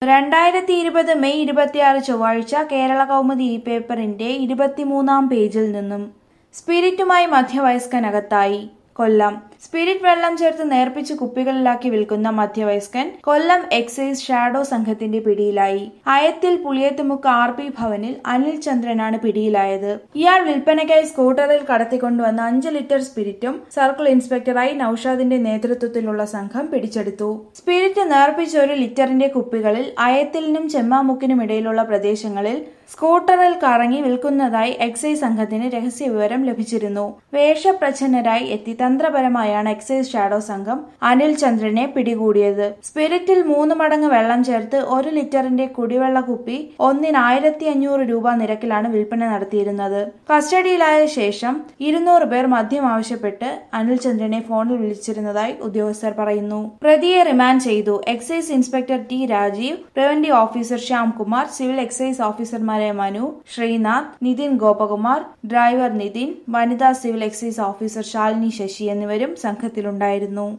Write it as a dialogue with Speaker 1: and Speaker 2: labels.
Speaker 1: രണ്ടായിരത്തി ഇരുപത് മെയ് ഇരുപത്തിയാറ് ചൊവ്വാഴ്ച കേരള കൗമുദി ഈ പേപ്പറിന്റെ ഇരുപത്തിമൂന്നാം പേജിൽ നിന്നും സ്പിരിറ്റുമായി മധ്യവയസ്കനകത്തായി കൊല്ലം സ്പിരിറ്റ് വെള്ളം ചേർത്ത് നേർപ്പിച്ച് കുപ്പികളിലാക്കി വിൽക്കുന്ന മധ്യവയസ്കൻ കൊല്ലം എക്സൈസ് ഷാഡോ സംഘത്തിന്റെ പിടിയിലായി അയത്തിൽ പുളിയത്തുമുക്ക് ആർ പി ഭവനിൽ അനിൽ ചന്ദ്രനാണ് പിടിയിലായത് ഇയാൾ വിൽപ്പനയ്ക്കായി സ്കൂട്ടറിൽ കടത്തിക്കൊണ്ടുവന്ന അഞ്ച് ലിറ്റർ സ്പിരിറ്റും സർക്കിൾ ഇൻസ്പെക്ടറായി നൌഷാദിന്റെ നേതൃത്വത്തിലുള്ള സംഘം പിടിച്ചെടുത്തു സ്പിരിറ്റ് നേർപ്പിച്ച ഒരു ലിറ്ററിന്റെ കുപ്പികളിൽ അയത്തിലിനും ചെമ്മാമുക്കിനും ഇടയിലുള്ള പ്രദേശങ്ങളിൽ സ്കൂട്ടറിൽ കറങ്ങി വിൽക്കുന്നതായി എക്സൈസ് സംഘത്തിന് രഹസ്യ വിവരം ലഭിച്ചിരുന്നു വേഷപ്രച്ഛന്നരായി എത്തി തന്ത്രപരമായാണ് എക്സൈസ് ഷാഡോ സംഘം അനിൽ ചന്ദ്രനെ പിടികൂടിയത് സ്പിരിറ്റിൽ മൂന്ന് മടങ്ങ് വെള്ളം ചേർത്ത് ഒരു ലിറ്ററിന്റെ കുടിവെള്ള കുപ്പി ഒന്നിന് ആയിരത്തി അഞ്ഞൂറ് രൂപ നിരക്കിലാണ് വിൽപ്പന നടത്തിയിരുന്നത് കസ്റ്റഡിയിലായ ശേഷം ഇരുന്നൂറ് പേർ മദ്യം ആവശ്യപ്പെട്ട് അനിൽ ചന്ദ്രനെ ഫോണിൽ വിളിച്ചിരുന്നതായി ഉദ്യോഗസ്ഥർ പറയുന്നു പ്രതിയെ റിമാൻഡ് ചെയ്തു excise inspector T Rajeev preventive officer Shyamkumar civil excise ഓഫീസർമാരായ മനു ശ്രീനാഥ് നിതിൻ ഗോപകുമാർ ഡ്രൈവർ നിതിൻ വനിതാ civil excise officer Shalini Sasi എന്നിവരും സംഘത്തിലുണ്ടായിരുന്നു